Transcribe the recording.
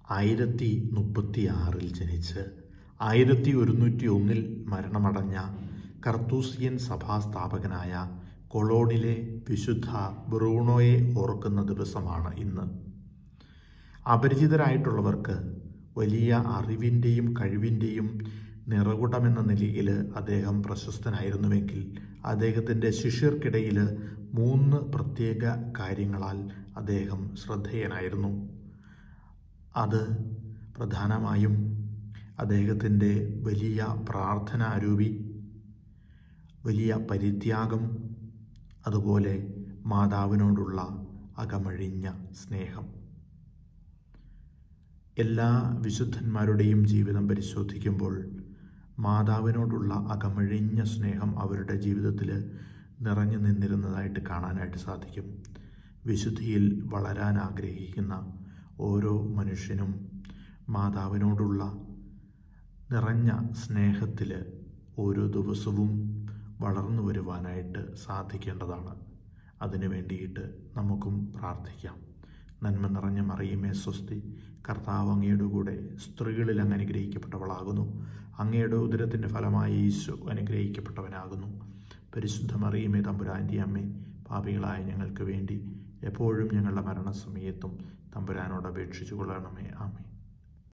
ആയിരത്തി മുപ്പത്തി ആറിൽ ജനിച്ച് ആയിരത്തി ഒരുന്നൂറ്റി ഒന്നിൽ മരണമടഞ്ഞ കർത്തൂസിയൻ സഭാസ്ഥാപകനായ കൊളോണിലെ വിശുദ്ധ ബ്രൂണോയെ ഓർക്കുന്ന ദിവസമാണ് ഇന്ന് അപരിചിതരായിട്ടുള്ളവർക്ക് വലിയ അറിവിൻ്റെയും കഴിവിൻ്റെയും നിറകുടമെന്ന നിലയിൽ അദ്ദേഹം പ്രശസ്തനായിരുന്നുവെങ്കിൽ അദ്ദേഹത്തിൻ്റെ ശിഷ്യർക്കിടയിൽ മൂന്ന് പ്രത്യേക കാര്യങ്ങളാൽ അദ്ദേഹം ശ്രദ്ധേയനായിരുന്നു അത് പ്രധാനമായും അദ്ദേഹത്തിൻ്റെ വലിയ പ്രാർത്ഥനാരൂപി വലിയ പരിത്യാഗം അതുപോലെ മാതാവിനോടുള്ള അകമഴിഞ്ഞ സ്നേഹം എല്ലാ വിശുദ്ധന്മാരുടെയും ജീവിതം പരിശോധിക്കുമ്പോൾ മാതാവിനോടുള്ള അകമഴിഞ്ഞ സ്നേഹം അവരുടെ ജീവിതത്തിൽ നിറഞ്ഞു നിന്നിരുന്നതായിട്ട് കാണാനായിട്ട് സാധിക്കും വിശുദ്ധിയിൽ വളരാൻ ആഗ്രഹിക്കുന്ന ഓരോ മനുഷ്യനും മാതാവിനോടുള്ള നിറഞ്ഞ സ്നേഹത്തിൽ ഓരോ ദിവസവും വളർന്നു വരുവാനായിട്ട് സാധിക്കേണ്ടതാണ് അതിനു വേണ്ടിയിട്ട് നമുക്കും പ്രാർത്ഥിക്കാം നന്മ നിറഞ്ഞ മറിയുമേ സ്വസ്തി കർത്താവ് അങ്ങയുടെ കൂടെ സ്ത്രീകളിൽ അങ്ങ് അനുഗ്രഹിക്കപ്പെട്ടവളാകുന്നു അങ്ങയുടെ ഉദരത്തിൻ്റെ ഫലമായി ഈശോ അനുഗ്രഹിക്കപ്പെട്ടവനാകുന്നു പരിശുദ്ധ മറിയുമേ തമ്പുരാൻ്റെ അമ്മേ പാപികളായ ഞങ്ങൾക്ക് വേണ്ടി എപ്പോഴും ഞങ്ങളുടെ മരണസമയത്തും തമ്പുരാനോട് അപേക്ഷിച്ചു കൊള്ളണമേ ആമേ